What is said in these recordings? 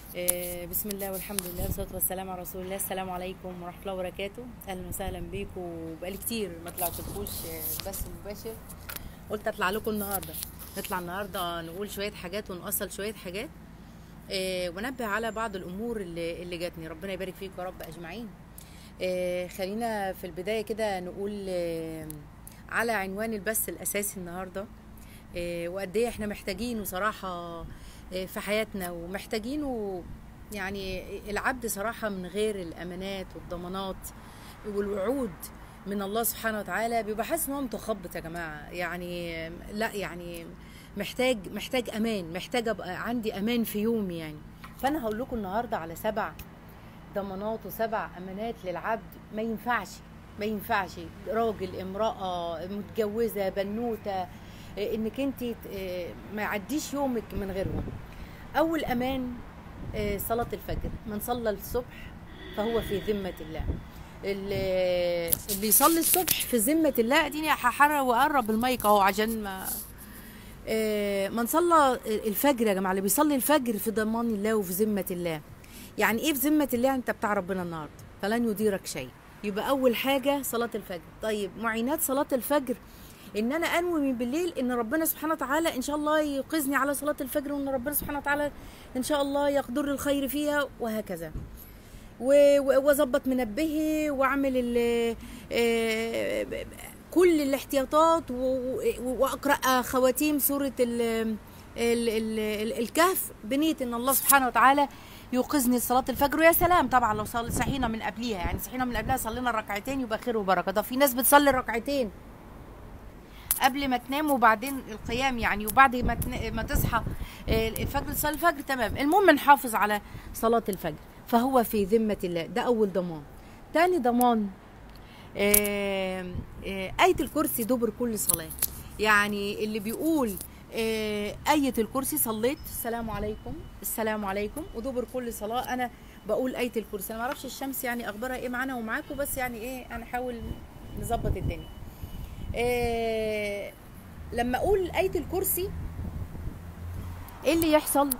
آه، بسم الله والحمد لله والصلاة والسلام على رسول الله السلام عليكم ورحمة الله وبركاته أهلا وسهلا بيكم وبقالي كتير ما طلعتلكوش آه، بث مباشر قلت أطلع لكم النهاردة نطلع النهاردة نقول شوية حاجات ونأصل شوية حاجات آه، ونبه على بعض الأمور اللي, اللي جاتني ربنا يبارك فيكم يا رب أجمعين آه، خلينا في البداية كده نقول آه، على عنوان البث الأساسي النهاردة آه، وقد ايه احنا محتاجينه صراحة آه، في حياتنا ومحتاجينه يعني العبد صراحة من غير الأمانات والضمانات والوعود من الله سبحانه وتعالى بيبقى حاسس ان هو متخبط يا جماعة يعني آه، لا يعني محتاج محتاج أمان محتاج أبقى عندي أمان في يومي يعني فأنا هقول لكم النهاردة على سبع ضمانات وسبع امانات للعبد ما ينفعش ما ينفعش راجل امراه متجوزه بنوته إيه، انك انت ما يعديش يومك من غيرهم اول امان إيه، صلاه الفجر من صلى الصبح فهو في ذمه الله اللي اللي يصلي الصبح في ذمه الله اديني هحرر واقرب المايك اهو عشان ما آه، من صلى الفجر يا جماعه اللي بيصلي الفجر في ضمان الله وفي ذمه الله يعني ايه في ذمه الله انت بتاع ربنا النهارده فلن يديرك شيء يبقى اول حاجه صلاه الفجر طيب معينات صلاه الفجر ان انا انوي من بالليل ان ربنا سبحانه وتعالى ان شاء الله يوقظني على صلاه الفجر وان ربنا سبحانه وتعالى ان شاء الله يقدر لي الخير فيها وهكذا و- و- واظبط منبهي واعمل ال- آه، كل الاحتياطات و- و- واقرا خواتيم سوره ال ال ال ال الكهف بنيه ان الله سبحانه وتعالى يوقظني صلاه الفجر ويا سلام طبعا لو صل- صحينا من قبليها يعني صحينا من قبلها صلينا الركعتين يبقى خير وبركه ده في ناس بتصلي الركعتين قبل ما تنام وبعدين القيام يعني وبعد ما تن- ما تصحى آه، الفجر تصلي الفجر تمام المهم نحافظ على صلاة الفجر فهو في ذمة الله ده أول ضمان تاني ضمان آه، آه، آية الكرسي دبر كل صلاة يعني اللي بيقول آه، آية الكرسي صليت السلام عليكم السلام عليكم ودبر كل صلاة أنا بقول آية الكرسي أنا معرفش الشمس يعني أخبارها إيه معانا ومعاكم بس يعني إيه أنا أحاول نظبط الدنيا آه، لما اقول ايه الكرسي ايه اللي يحصل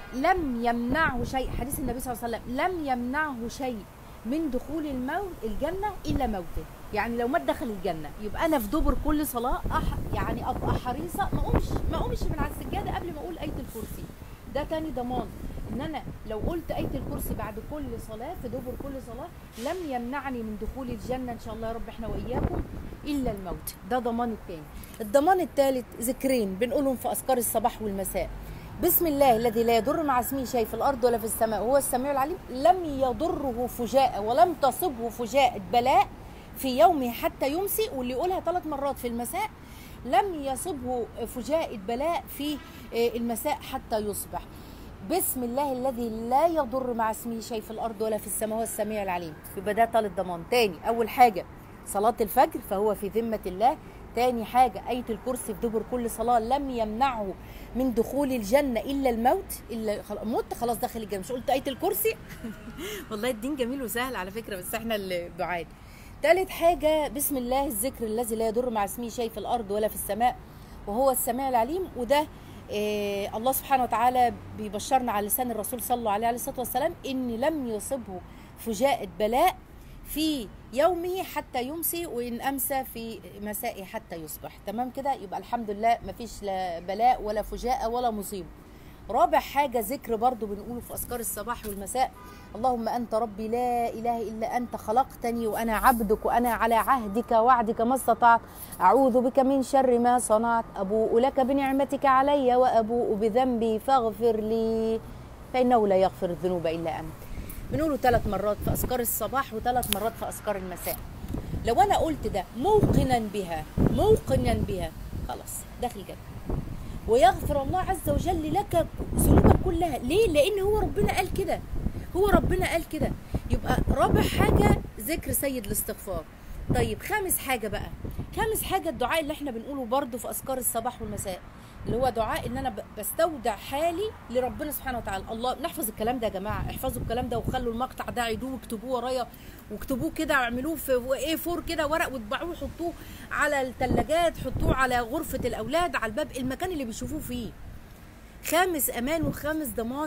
لم يمنعه شيء حديث النبي صلى الله عليه وسلم لم يمنعه شيء من دخول الموت الجنه الا موته يعني لو ما دخل الجنه يبقى انا في دبر كل صلاه أح يعني ابقى حريصه ما اقومش ما اقومش من على السجاده قبل ما اقول ايه الكرسي ده تاني ضمان ان انا لو قلت ايه الكرسي بعد كل صلاه في دبر كل صلاه لم يمنعني من دخول الجنه ان شاء الله يا رب احنا واياكم الا الموت ده ضمان التاني الضمان الثالث ذكرين بنقولهم في اذكار الصباح والمساء بسم الله الذي لا يضر مع اسمه شيء في الارض ولا في السماء وهو السميع العليم لم يضره فجاء ولم تصبه فجاء بلاء في يومه حتى يمسي واللي يقولها ثلاث مرات في المساء لم يصبه فجاء بلاء في المساء حتى يصبح بسم الله الذي لا يضر مع اسمه شيء في الارض ولا في السماء هو السميع العليم يبقى ده ثالث ضمان تاني اول حاجه صلاه الفجر فهو في ذمه الله تاني حاجة آية الكرسي في دبر كل صلاة لم يمنعه من دخول الجنة إلا الموت إلا خل... مت خلاص داخل الجنة مش قلت آية الكرسي والله الدين جميل وسهل على فكرة بس احنا اللي بعاد تالت حاجة بسم الله الذكر الذي لا يضر مع اسمه شيء في الأرض ولا في السماء وهو السميع العليم وده آه الله سبحانه وتعالى بيبشرنا على لسان الرسول صلى الله عليه الصلاة والسلام إن لم يصبه فجاءة بلاء في يومه حتى يمسي وإن أمسى في مسائه حتى يصبح تمام كده يبقى الحمد لله مفيش لا بلاء ولا فجاءة ولا مصيبة رابع حاجة ذكر برضو بنقوله في أذكار الصباح والمساء اللهم أنت ربي لا إله إلا أنت خلقتني وأنا عبدك وأنا على عهدك وعدك ما استطعت أعوذ بك من شر ما صنعت أبوء لك بنعمتك علي وأبوء بذنبي فاغفر لي فإنه لا يغفر الذنوب إلا أنت بنقوله ثلاث مرات في أذكار الصباح وثلاث مرات في أذكار المساء لو أنا قلت ده موقنا بها موقنا بها خلاص داخل جنة ويغفر الله عز وجل لك ذنوبك كلها ليه لان هو ربنا قال كده هو ربنا قال كده يبقى رابع حاجه ذكر سيد الاستغفار طيب خامس حاجه بقى خامس حاجه الدعاء اللي احنا بنقوله برضو في اذكار الصباح والمساء اللي هو دعاء ان انا ب- بستودع حالي لربنا سبحانه وتعالى الله نحفظ الكلام ده يا جماعه احفظوا الكلام ده وخلوا المقطع ده عيدوه واكتبوه ورايا واكتبوه كده واعملوه في ايه فور كده ورق وطبعوه وحطوه على الثلاجات حطوه على غرفه الاولاد على الباب المكان اللي بيشوفوه فيه خامس امان وخامس ضمان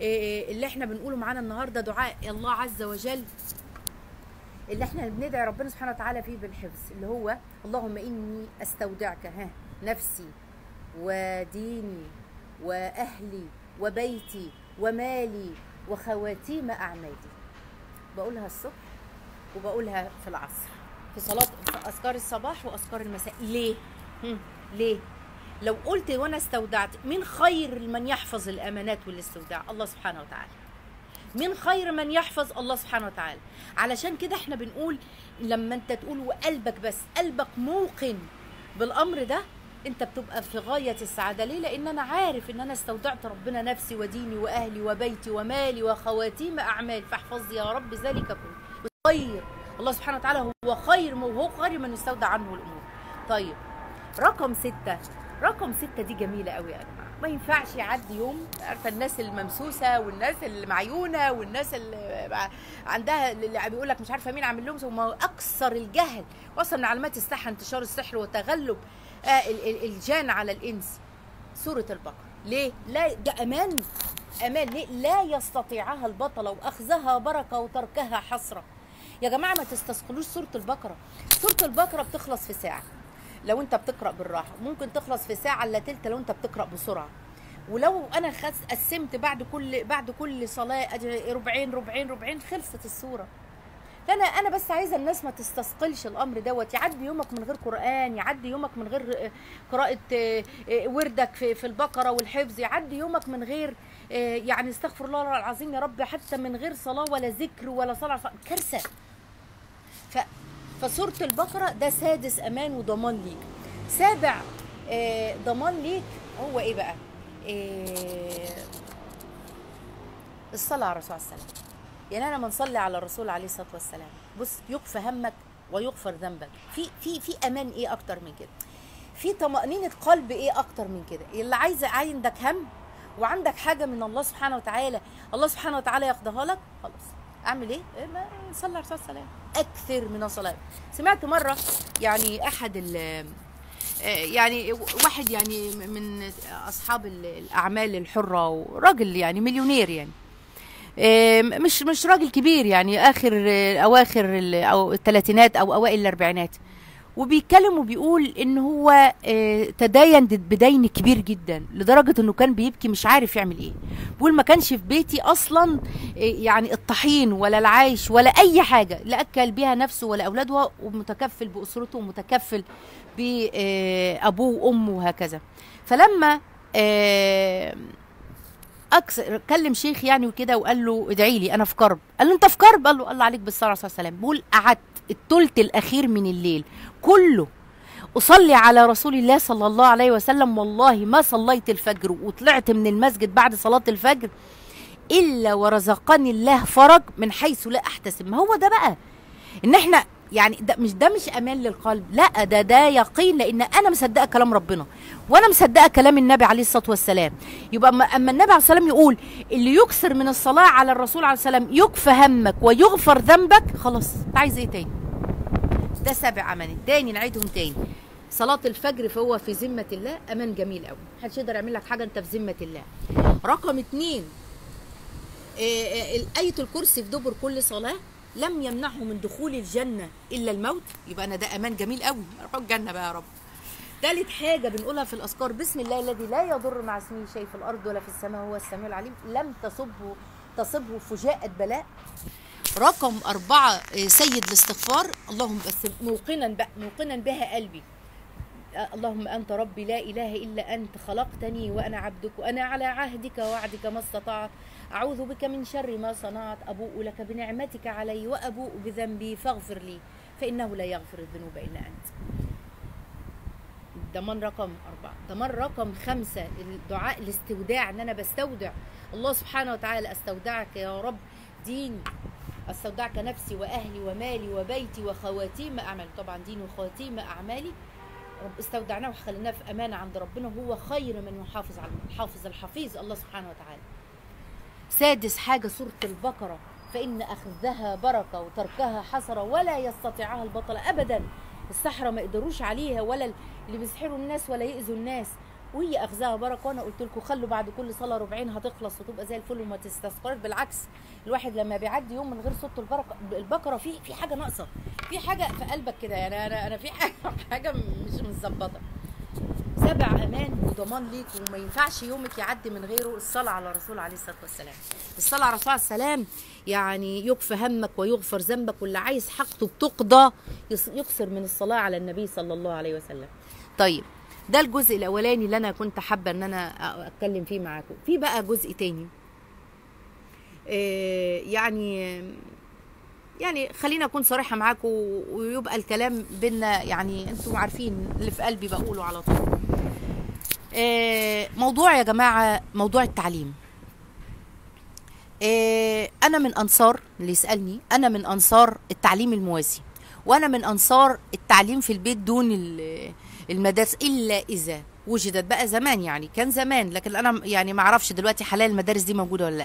إيه اللي احنا بنقوله معانا النهارده دعاء الله عز وجل اللي احنا بندعي ربنا سبحانه وتعالى فيه بالحفظ اللي هو اللهم اني استودعك ها نفسي وديني واهلي وبيتي ومالي وخواتيم اعمالي بقولها الصبح وبقولها في العصر في صلاه في اذكار الصباح واذكار المساء ليه هم. ليه لو قلت وانا استودعت من خير من يحفظ الامانات والاستوداع الله سبحانه وتعالى من خير من يحفظ الله سبحانه وتعالى علشان كده احنا بنقول لما انت تقول وقلبك بس قلبك موقن بالامر ده انت بتبقى في غايه السعاده ليه لان انا عارف ان انا استودعت ربنا نفسي وديني واهلي وبيتي ومالي وخواتيم اعمال فاحفظ يا رب ذلك كله خير الله سبحانه وتعالى هو خير هو خير من يستودع عنه الامور طيب رقم ستة رقم ستة دي جميلة قوي يا جماعة ما ينفعش يعدي يوم عارفة الناس الممسوسة والناس المعيونة والناس اللي عندها اللي بيقول لك مش عارفة مين عامل لهم هم أكثر الجهل وأصلا من علامات السحر انتشار السحر وتغلب آه ال- ال- الجان على الإنس سورة البقرة ليه؟ لا ده أمان أمان ليه؟ لا يستطيعها البطلة وأخذها بركة وتركها حسرة يا جماعة ما تستثقلوش سورة البقرة سورة البقرة بتخلص في ساعة لو انت بتقرا بالراحه ممكن تخلص في ساعه الا تلت لو انت بتقرا بسرعه ولو انا خس قسمت بعد كل بعد كل صلاه أج- ربعين ربعين ربعين خلصت السوره فانا انا بس عايزه الناس ما تستثقلش الامر دوت يعدي يومك من غير قران يعدي يومك من غير آه، قراءه آه، آه، وردك في في البقره والحفظ يعدي يومك من غير آه، يعني استغفر الله العظيم يا رب حتى من غير صلاه ولا ذكر ولا صلاه كارثه ف فسورة البقرة ده سادس أمان وضمان ليك سابع آه، ضمان ليك هو إيه بقى آه، الصلاة على الرسول عليه السلام يعني أنا منصلي على الرسول عليه الصلاة والسلام بص يكفى همك ويغفر ذنبك في في في أمان إيه أكتر من كده في طمأنينة قلب إيه أكتر من كده اللي عايزة عندك هم وعندك حاجة من الله سبحانه وتعالى الله سبحانه وتعالى يقضيها لك خلاص اعمل ايه؟ إيه ما صلي على الرسول صلى الله عليه وسلم اكثر من الصلاه سمعت مره يعني احد ال آه، يعني واحد يعني من اصحاب ال- الاعمال الحره وراجل يعني مليونير يعني آه، مش مش راجل كبير يعني اخر آه، اواخر ال- او الثلاثينات او اوائل الاربعينات وبيتكلم وبيقول ان هو آه، تدين بدين كبير جدا لدرجه انه كان بيبكي مش عارف يعمل ايه بيقول ما كانش في بيتي اصلا آه، يعني الطحين ولا العيش ولا اي حاجه لا اكل بيها نفسه ولا اولاده ومتكفل باسرته ومتكفل بابوه وامه وهكذا فلما آه، اكثر كلم شيخ يعني وكده وقال له ادعي لي انا في كرب قال له انت في كرب قال له الله عليك بالصلاه والسلام عليه وسلم بيقول قعدت الثلث الاخير من الليل كله اصلي على رسول الله صلى الله عليه وسلم والله ما صليت الفجر وطلعت من المسجد بعد صلاه الفجر الا ورزقني الله فرج من حيث لا احتسب ما هو ده بقى ان احنا يعني ده مش ده مش امان للقلب لا ده ده يقين لان انا مصدقه كلام ربنا وانا مصدقه كلام النبي عليه الصلاه والسلام يبقى اما أما النبي عليه الصلاه والسلام يقول اللي يكثر من الصلاه على الرسول عليه السلام يكفى همك ويغفر ذنبك خلاص انت عايز ايه تاني ده سابع امان تاني نعيدهم تاني صلاة الفجر فهو في ذمة الله أمان جميل قوي محدش يقدر يعمل لك حاجة أنت في ذمة الله رقم اتنين آه، آه، آية الكرسي في دبر كل صلاة لم يمنعه من دخول الجنة إلا الموت يبقى أنا ده أمان جميل قوي أروح الجنة بقى يا رب تالت حاجة بنقولها في الأذكار بسم الله الذي لا يضر مع اسمه شيء في الأرض ولا في السماء هو السميع العليم لم تصبه تصبه فجاءة بلاء رقم أربعة آه، سيد الاستغفار اللهم بس موقنا بقى موقنا بها قلبي اللهم أنت ربي لا إله إلا أنت خلقتني وأنا عبدك وأنا على عهدك ووعدك ما استطعت أعوذ بك من شر ما صنعت أبوء لك بنعمتك علي وأبوء بذنبي فاغفر لي فإنه لا يغفر الذنوب إلا أنت ضمان رقم أربعة ضمان رقم خمسة الدعاء الاستوداع إن أنا بستودع الله سبحانه وتعالى أستودعك يا رب ديني أستودعك نفسي وأهلي ومالي وبيتي وخواتيم أعمالي طبعا ديني وخواتيم أعمالي رب استودعناه وخليناه في أمانة عند ربنا وهو خير من يحافظ على الحافظ الحفيظ الله سبحانه وتعالى سادس حاجة سورة البقرة فإن أخذها بركة وتركها حسرة ولا يستطيعها البطل أبدا السحرة ما يقدروش عليها ولا اللي بيسحروا الناس ولا يأذوا الناس وهي اخذها بركه وانا قلت لكم خلوا بعد كل صلاه ربعين هتخلص وتبقى زي الفل وما تستثقلش بالعكس الواحد لما بيعدي يوم من غير صوت البركه البقره في في حاجه ناقصه في حاجه في قلبك كده يعني انا انا في حاجه حاجه مش متظبطه سبع امان وضمان ليك وما ينفعش يومك يعدي من غيره الصلاه على الرسول عليه الصلاه والسلام الصلاه على الرسول عليه السلام يعني يكفى همك ويغفر ذنبك واللي عايز حاجته بتقضى يص- يكثر من الصلاه على النبي صلى الله عليه وسلم طيب ده الجزء الاولاني اللي انا كنت حابه ان انا أ- اتكلم فيه معاكم في بقى جزء تاني آه، يعني يعني خلينا اكون صريحه معاكم ويبقى الكلام بينا يعني انتم عارفين اللي في قلبي بقوله على طول آه، موضوع يا جماعه موضوع التعليم آه، انا من انصار اللي يسالني انا من انصار التعليم الموازي وانا من انصار التعليم في البيت دون ال- المدارس الا اذا وجدت بقى زمان يعني كان زمان لكن انا يعني ما اعرفش دلوقتي حاليا المدارس دي موجوده ولا لا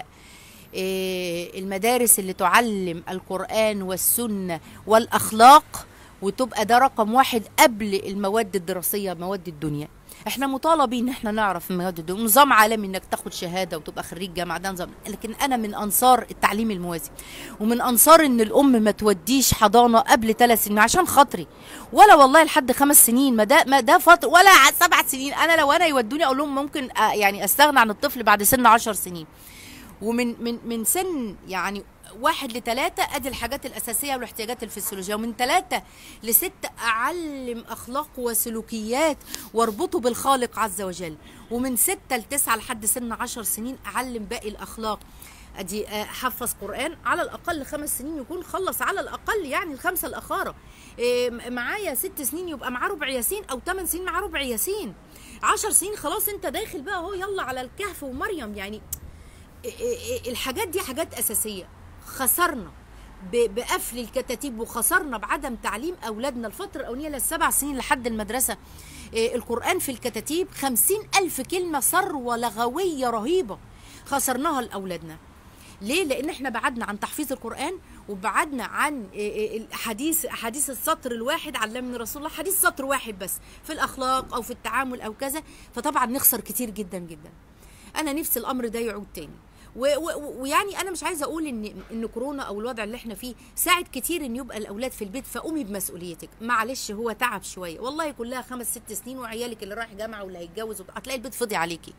إيه، المدارس اللي تعلم القرآن والسنة والأخلاق وتبقى ده رقم واحد قبل المواد الدراسية مواد الدنيا احنا مطالبين ان احنا نعرف مواد الدنيا نظام عالمي انك تاخد شهاده وتبقى خريج جامعه ده نظام لكن انا من انصار التعليم الموازي ومن انصار ان الام ما توديش حضانه قبل ثلاث سنين عشان خاطري ولا والله لحد خمس سنين ما ده ما ده فتره ولا ع- سبع سنين انا لو انا يودوني اقول لهم ممكن أ- يعني استغنى عن الطفل بعد سن عشر سنين ومن من من سن يعني واحد لثلاثة ادي الحاجات الاساسيه والاحتياجات الفسيولوجيه ومن ثلاثة لستة اعلم اخلاق وسلوكيات واربطه بالخالق عز وجل ومن ستة لتسعة لحد سن عشر سنين اعلم باقي الاخلاق ادي آه، حفظ قران على الاقل خمس سنين يكون خلص على الاقل يعني الخمسه الاخاره إيه، م- معايا ست سنين يبقى معاه ربع ياسين او ثمان سنين معاه ربع ياسين عشر سنين خلاص انت داخل بقى اهو يلا على الكهف ومريم يعني إيه إيه الحاجات دي حاجات أساسية خسرنا ب- بقفل الكتاتيب وخسرنا بعدم تعليم أولادنا الفترة الأولانية للسبع سنين لحد المدرسة إيه القرآن في الكتاتيب خمسين ألف كلمة ثروة لغوية رهيبة خسرناها لأولادنا ليه؟ لأن احنا بعدنا عن تحفيظ القرآن وبعدنا عن إيه إيه الحديث حديث السطر الواحد علمني رسول الله حديث سطر واحد بس في الأخلاق أو في التعامل أو كذا فطبعا نخسر كتير جدا جدا انا نفسي الامر ده يعود تاني و- و- ويعني انا مش عايزه اقول ان ان كورونا او الوضع اللي احنا فيه ساعد كتير ان يبقى الاولاد في البيت فقومي بمسؤوليتك معلش هو تعب شويه والله كلها خمس ست سنين وعيالك اللي رايح جامعه واللي هيتجوز وبتاع، هتلاقي البيت فاضي عليكي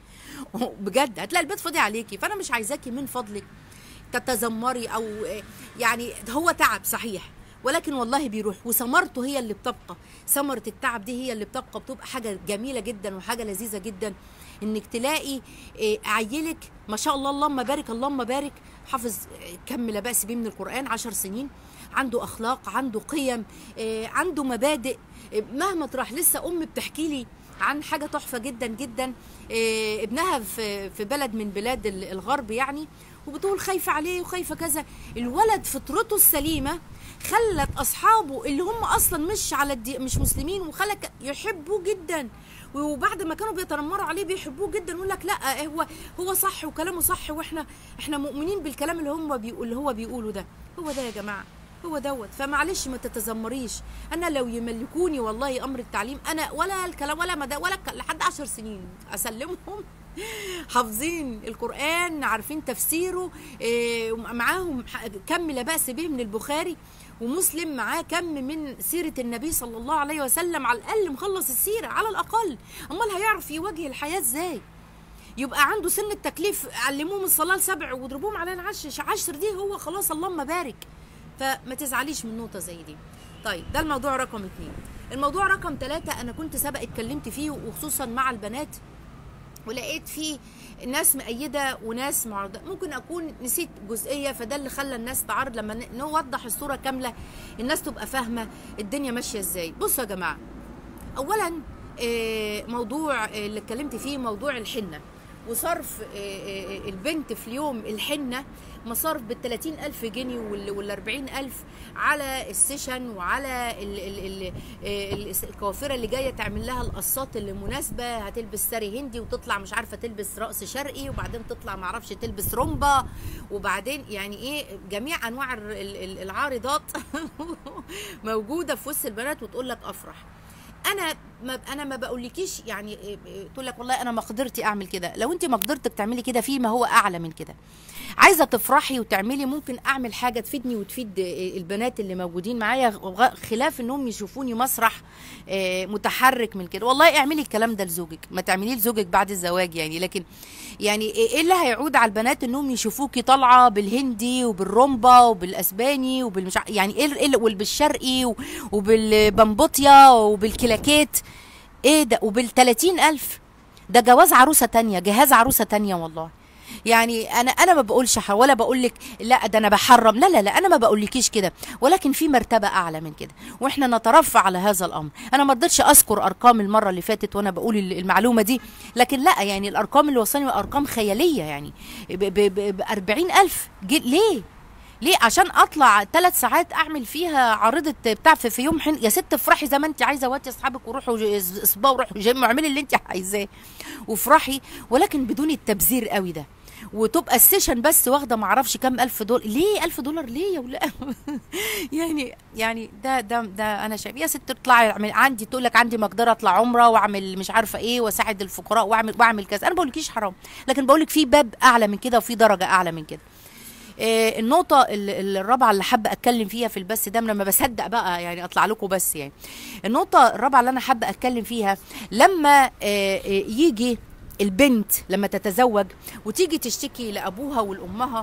بجد هتلاقي البيت فاضي عليكي فانا مش عايزاكي من فضلك تتذمري او يعني هو تعب صحيح ولكن والله بيروح وثمرته هي اللي بتبقى ثمرة التعب دي هي اللي بتبقى بتبقى حاجة جميلة جدا وحاجة لذيذة جدا انك تلاقي إيه، عيلك ما شاء الله اللهم بارك اللهم بارك حافظ إيه، كم لا بأس به من القرآن عشر سنين عنده أخلاق عنده قيم إيه، عنده مبادئ إيه، مهما تروح لسه أم بتحكي لي عن حاجة تحفة جدا جدا إيه، ابنها في في بلد من بلاد ال- الغرب يعني وبتقول خايفة عليه وخايفة كذا الولد فطرته السليمة خلت أصحابه اللي هم أصلا مش على الدي مش مسلمين وخلك يحبوه جدا وبعد ما كانوا بيتنمروا عليه بيحبوه جدا يقول لك لا هو هو صح وكلامه صح واحنا احنا مؤمنين بالكلام اللي هم بيقول اللي هو بيقوله ده هو ده يا جماعه هو دوت فمعلش ما تتذمريش انا لو يملكوني والله امر التعليم انا ولا الكلام ولا مدى ولا ك- لحد عشر سنين اسلمهم حافظين القرآن عارفين تفسيره إيه، معاهم ح- كم لا بأس به من البخاري ومسلم معاه كم من سيرة النبي صلى الله عليه وسلم على الأقل مخلص السيرة على الأقل أمال هيعرف يواجه الحياة إزاي يبقى عنده سن التكليف علموهم الصلاة السبع واضربوهم على العشر عشر دي هو خلاص اللهم بارك فما تزعليش من نقطة زي دي طيب ده الموضوع رقم اتنين الموضوع رقم ثلاثة أنا كنت سبق اتكلمت فيه وخصوصا مع البنات ولقيت فيه ناس مؤيدة وناس معارضة ممكن أكون نسيت جزئية فده اللي خلى الناس تعارض لما ن- نوضح الصورة كاملة الناس تبقى فاهمة الدنيا ماشية إزاي بصوا يا جماعة أولا آه، موضوع آه، اللي اتكلمت فيه موضوع الحنة وصرف آه، آه، البنت في اليوم الحنة مصارف بال ألف جنيه وال 40 ألف على السيشن وعلى ال ال ال ال الكوافرة اللي جاية تعمل لها القصات اللي مناسبة هتلبس ساري هندي وتطلع مش عارفة تلبس رقص شرقي وبعدين تطلع معرفش تلبس رومبا وبعدين يعني ايه جميع انواع ال- ال- العارضات موجودة في وسط البنات وتقول لك افرح انا ما انا ما بقولكيش يعني إيه، إيه، تقول لك والله انا ما قدرتي اعمل كده لو انت ما قدرتك تعملي كده في ما هو اعلى من كده عايزه تفرحي وتعملي ممكن اعمل حاجه تفيدني وتفيد إيه، البنات اللي موجودين معايا غ- خلاف انهم يشوفوني مسرح آه، متحرك من كده والله اعملي الكلام ده لزوجك ما تعمليه لزوجك بعد الزواج يعني لكن يعني ايه اللي هيعود على البنات انهم يشوفوكي طالعه بالهندي وبالرومبا وبالاسباني وبالمش ع- يعني ايه إيه- وبالشرقي و- وبالبمبوطيا وبالكلاكيت ايه ده وبال ألف ده جواز عروسه تانية جهاز عروسه تانية والله يعني انا انا ما بقولش حرام ولا بقول لك لا ده انا بحرم لا لا لا انا ما بقولكيش كده ولكن في مرتبه اعلى من كده واحنا نترفع على هذا الامر انا ما رضيتش اذكر ارقام المره اللي فاتت وانا بقول ال- المعلومه دي لكن لا يعني الارقام اللي وصلني ارقام خياليه يعني ب ب- ب- ب 40000 جي- ليه ليه عشان اطلع ثلاث ساعات اعمل فيها عارضه بتاع في, في يوم حين يا ست افرحي زي ما انت عايزه واتي اصحابك وروحوا ج- سبا وروحوا جيم واعملي اللي انت عايزاه وافرحي ولكن بدون التبذير قوي ده وتبقى السيشن بس واخده معرفش كام الف دولار ليه الف دولار ليه يا ولا يعني يعني ده ده ده انا شايف يا ست اطلعي اعمل عندي تقول لك عندي مقدره اطلع عمره واعمل مش عارفه ايه واساعد الفقراء واعمل واعمل كذا انا بقولكيش حرام لكن بقولك في باب اعلى من كده وفي درجه اعلى من كده آه، النقطة ال- ال- الرابعة اللي حابة أتكلم فيها في البث ده لما بصدق بقى يعني أطلع لكم بس يعني النقطة الرابعة اللي أنا حابة أتكلم فيها لما آه، آه، يجي البنت لما تتزوج وتيجي تشتكي لأبوها ولأمها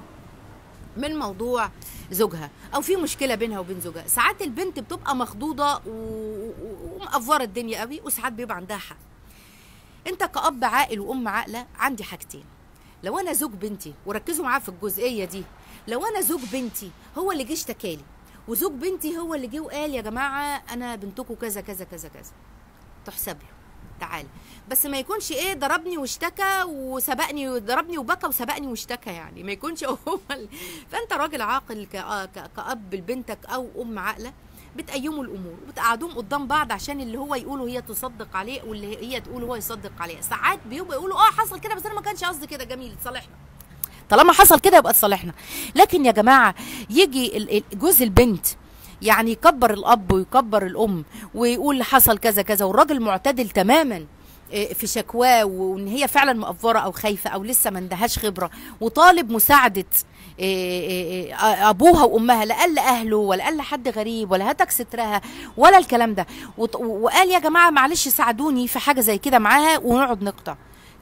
من موضوع زوجها او في مشكله بينها وبين زوجها ساعات البنت بتبقى مخضوضه و- و- ومقفوره الدنيا قوي وساعات بيبقى عندها حق انت كأب عاقل وام عاقله عندي حاجتين لو انا زوج بنتي وركزوا معايا في الجزئيه دي لو انا زوج بنتي هو اللي جه اشتكالي وزوج بنتي هو اللي جه وقال يا جماعه انا بنتكم كذا كذا كذا كذا تحسب له تعالى بس ما يكونش ايه ضربني واشتكى وسبقني وضربني وبكى وسبقني واشتكى يعني ما يكونش هو ال- فانت راجل عاقل ك- ك- كأب لبنتك او ام عاقله بتقيموا الامور وبتقعدوهم قدام بعض عشان اللي هو يقوله هي تصدق عليه واللي هي تقول هو يصدق عليه ساعات بيبقى يقولوا اه حصل كده بس انا ما كانش قصدي كده جميل تصالحنا طالما حصل كده يبقى تصالحنا لكن يا جماعه يجي ال- ال- جوز البنت يعني يكبر الاب ويكبر الام ويقول حصل كذا كذا والراجل معتدل تماما إيه، في شكواه وان هي فعلا مقفره او خايفه او لسه ما عندهاش خبره وطالب مساعده إيه، إيه، إيه، ابوها وامها لا قال لاهله ولا قال لحد غريب ولا هتك سترها ولا الكلام ده وط- وقال يا جماعه معلش ساعدوني في حاجه زي كده معاها ونقعد نقطع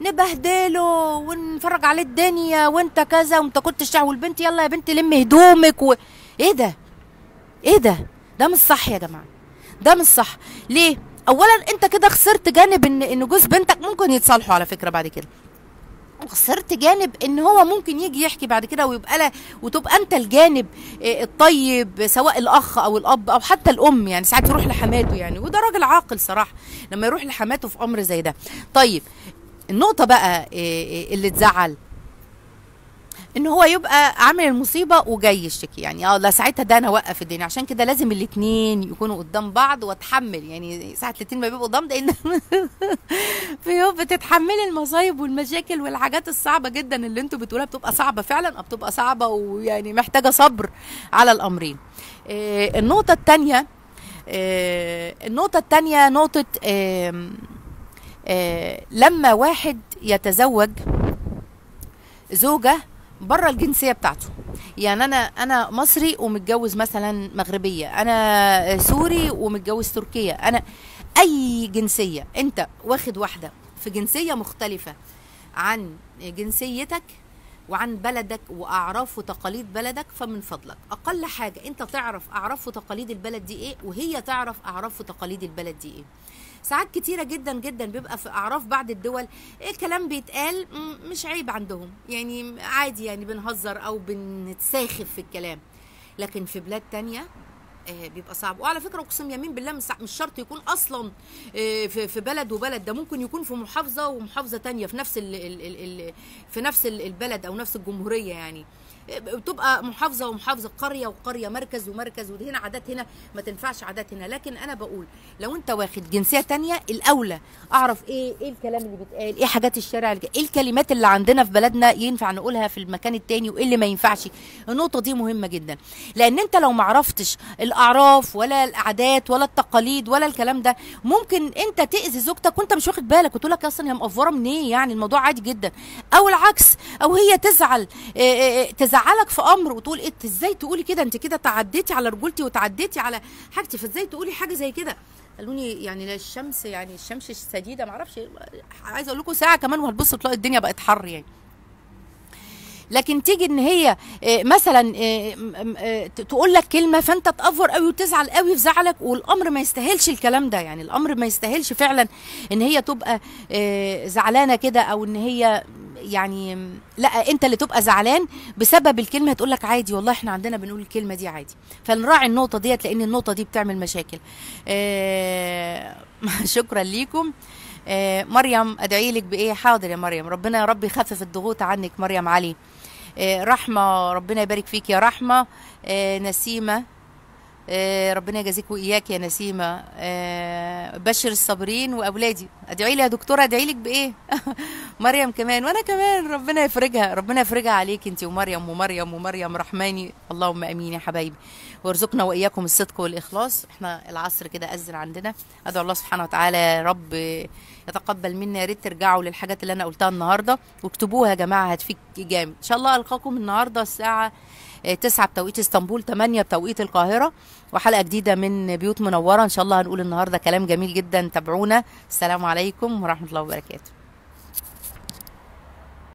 نبهدله ونفرج عليه الدنيا وانت كذا وانت كنت شعب والبنت يلا يا بنت لمي هدومك و... ايه ده ايه ده ده مش صح يا جماعه ده مش صح ليه اولا انت كده خسرت جانب ان ان جوز بنتك ممكن يتصالحوا على فكره بعد كده وخسرت جانب ان هو ممكن يجي يحكي بعد كده ويبقى له وتبقى انت الجانب آه، الطيب سواء الاخ او الاب او حتى الام يعني ساعات يروح لحماته يعني وده راجل عاقل صراحه لما يروح لحماته في امر زي ده طيب النقطه بقى آه، آه، اللي تزعل ان هو يبقى عامل المصيبه وجاي يشتكي يعني اه لا ساعتها ده انا اوقف الدنيا عشان كده لازم الاثنين يكونوا قدام بعض واتحمل يعني ساعه الاثنين ما بيبقوا قدام لان في يوم بتتحملي المصايب والمشاكل والحاجات الصعبه جدا اللي انتوا بتقولها بتبقى صعبه فعلا بتبقى صعبه ويعني محتاجه صبر على الامرين آه، النقطه الثانيه النقطه الثانيه نقطه آم، آه، لما واحد يتزوج زوجه بره الجنسيه بتاعته يعني انا انا مصري ومتجوز مثلا مغربيه انا سوري ومتجوز تركيه انا اي جنسيه انت واخد واحده في جنسيه مختلفه عن جنسيتك وعن بلدك واعراف وتقاليد بلدك فمن فضلك اقل حاجه انت تعرف اعراف وتقاليد البلد دي ايه وهي تعرف اعراف وتقاليد البلد دي ايه ساعات كتيرة جدا جدا بيبقى في أعراف بعض الدول الكلام بيتقال م- مش عيب عندهم يعني عادي يعني بنهزر أو بنتساخف في الكلام لكن في بلاد تانية آه، بيبقى صعب وعلى فكره اقسم يمين بالله مش مش شرط يكون اصلا آه، في في بلد وبلد ده ممكن يكون في محافظه ومحافظه تانية في نفس ال ال ال ال في نفس ال- البلد او نفس الجمهوريه يعني بتبقى محافظه ومحافظه قريه وقريه مركز ومركز ودي هنا عادات هنا ما تنفعش عادات هنا لكن انا بقول لو انت واخد جنسيه تانية الاولى اعرف ايه ايه الكلام اللي بيتقال ايه حاجات الشارع اللي ايه الكلمات اللي عندنا في بلدنا ينفع نقولها في المكان التاني وايه اللي ما ينفعش النقطه دي مهمه جدا لان انت لو ما عرفتش الاعراف ولا العادات ولا التقاليد ولا الكلام ده ممكن انت تاذي زوجتك وانت مش واخد بالك وتقول لك اصلا هي مقفوره منين يعني الموضوع عادي جدا او العكس او هي تزعل إيه إيه إيه تزعلك في امر وتقول إيه ازاي تقولي كده انت كده تعديتي على رجولتي وتعديتي على حاجتي فازاي تقولي حاجه زي كده قالوني يعني لا الشمس يعني الشمس السديده معرفش عايزه اقول لكم ساعه كمان وهتبصوا تلاقي الدنيا بقت حر يعني لكن تيجي ان هي آه، مثلا آه، م- آه، ت- تقول لك كلمه فانت تافور قوي وتزعل قوي في زعلك والامر ما يستاهلش الكلام ده يعني الامر ما يستاهلش فعلا ان هي تبقى آه، زعلانه كده او ان هي يعني م- لا انت اللي تبقى زعلان بسبب الكلمه تقول لك عادي والله احنا عندنا بنقول الكلمه دي عادي فنراعي النقطه ديت لان النقطه دي بتعمل مشاكل آه، شكرا ليكم آه، مريم ادعي لك بايه حاضر يا مريم ربنا يا رب يخفف الضغوط عنك مريم علي آه، رحمه ربنا يبارك فيك يا رحمه آه، نسيمه آه، ربنا يجازيك واياك يا نسيمه آه، بشر الصابرين واولادي ادعي لي يا دكتوره ادعي لك بايه مريم كمان وانا كمان ربنا يفرجها ربنا يفرجها عليك انت ومريم ومريم ومريم رحماني اللهم امين يا حبايبي وارزقنا واياكم الصدق والاخلاص احنا العصر كده اذن عندنا ادعو الله سبحانه وتعالى يا رب يتقبل منا يا ريت ترجعوا للحاجات اللي انا قلتها النهارده واكتبوها يا جماعه هتفيد جامد ان شاء الله القاكم النهارده الساعه آه، 9 بتوقيت اسطنبول 8 بتوقيت القاهره وحلقه جديده من بيوت منوره ان شاء الله هنقول النهارده كلام جميل جدا تابعونا السلام عليكم ورحمه الله وبركاته